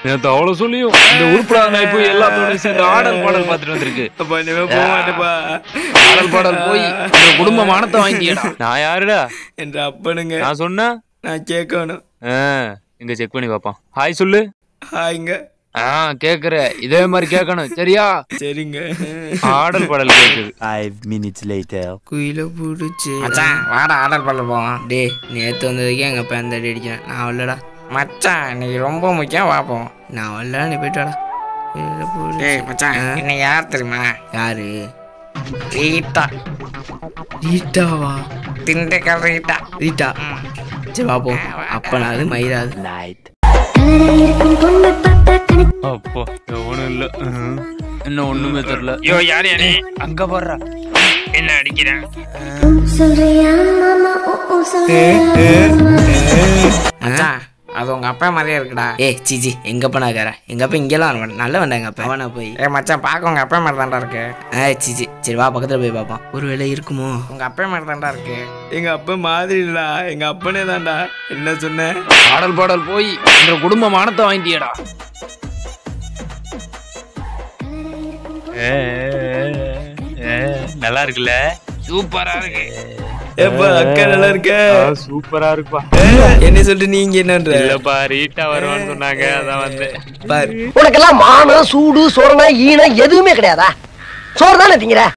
நேத்து அவ்வளவு சொல்லியும் இந்த உருப்படா நாய் போய் எல்லாத்தோட சேர்ந்து ஆடல் பாடல் பார்த்துட்டு வந்திருக்கு அப்பா இனிமே போக மாட்டேப்பா ஆடல் பாடல் போய் இந்த குடும்ப மானத்தை வாங்கிட்டியடா நான் யாருடா என்ற அப்பனுங்க நான் சொன்னா நான் கேட்கணும் ஆ, இங்க செக் பண்ணி பாப்பான் ஹாய் சொல்லு ஹாய்ங்க ஆ கேக்குற இதே மாதிரி கேட்கணும் சரியா சரிங்க ஆடல் பாடல் கேக்குது Five minutes later. குயில பிடிச்சி மச்சான் வாடா ஆர்டர் பண்ண போவோம் டே நேத்து வந்ததுக்கே எங்க அப்பா அந்த அடி அடிக்கிறேன் நான் வரலடா மச்சான் இன்னைக்கு ரொம்ப முக்கியம் பார்ப்போம் நான் வரல நீ போயிட்டு வாடா குயில பிடிச்சி. டேய் மச்சான் ஆ. இன்னைக்கு யார் தெரியுமா யாரு ரீட்டா ரீட்டாவா திண்டுக்கல் ரீட்டா ரீட்டா சரி பாப்போம் அப்பனாது மயிராது Night. அப்போ ஒண்ணும் இல்ல ம். இன்னும் ஒண்ணுமே தெரியல ஐயோ யார் யாரு அங்க வர்றா என்ன அடிக்கிறேன் மச்சான் அது உங்க அப்பா மாதிரியே இருக்குடா ஏ சிஜி எங்க அப்பா நாக்கார எங்க அப்பா இங்கெல்லாம் வர மாட்டேன் நல்ல வேண்டாம் எங்க அப்பா அவனா போய் ஏ மச்சான் பார்க்க உங்க அப்பா மாதிரி தான்டா இருக்கு ஆ சிஜி சரி வா பக்கத்துல போய் பார்ப்போம் ஒரு வேளை இருக்குமோ உங்க அப்பா மாதிரி தான்டா இருக்கு எங்க அப்பா மாதிரி இல்லடா எங்க அப்பனே தான்டா என்ன சொன்ன ஆடல் பாடல் போய் இந்த குடும்ப மானத்தை வாங்கிட்டியடா நல்லா இருக்குல்ல சூப்பரா இருக்கு எப்பா அக்கா நல்லா இருக்க சூப்பரா இருக்குப்பா என்ன சொல்லிட்டு நீங்க என்னன்ற இல்லப்பா ரீட்டா வருவான்னு சொன்னாங்க அதான் வந்து பாரு உனக்கெல்லாம் மானம் சூடு சொரணை ஈனம் எதுவுமே கிடையாதா சோறு தானே திங்கிற